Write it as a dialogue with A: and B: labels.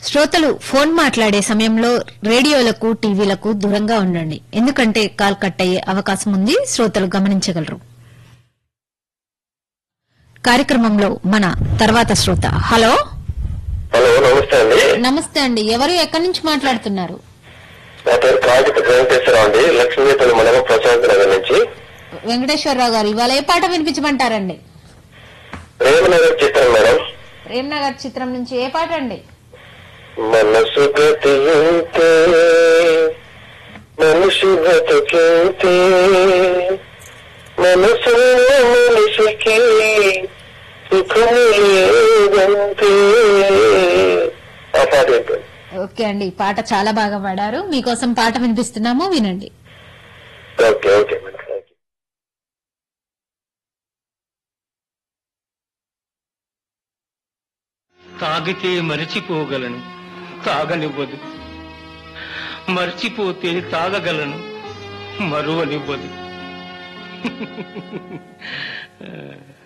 A: శ్రోతలు ఫోన్ మాట్లాడే సమయంలో రేడియోలకు టీవీలకు దూరంగా ఉండండి ఎందుకంటే కాల్ కట్ అయ్యే అవకాశం ఉంది శ్రోతలు గమనించగలరు కార్యక్రమంలో మన తర్వాత శ్రోత హలో
B: హలో నమస్తే అండి
A: నమస్తే అండి ఎవరు ఎక్కడి నుంచి మాట్లాడుతున్నారు
B: నా పేరు కార్తిక వెంకటేశ్వరరావు అండి లక్ష్మీపల్లి మండలం ప్రశాంత్ నగర్ నుంచి
A: వెంకటేశ్వరరావు గారు ఇవాళ ఏ పాట వినిపించమంటారండి
B: రేమనగర్ చిత్రం మేడం
A: ప్రేమ్నగర్ చిత్రం నుంచి ఏ పాట అండి
B: మనసు గతింతే మనిషి బ్రతికింతే మనసు మనిషికి సుఖం లేదంతే ఆ పాట ఏంటండి
A: ఓకే అండి ఈ పాట చాలా బాగా పాడారు మీకోసం పాట వినిపిస్తున్నాము వినండి
B: okay okay madam thank you
C: తాగితే మరచిపోగలను తాగనివ్వదు మర్చిపోతే తాగగలను మరువనివ్వదు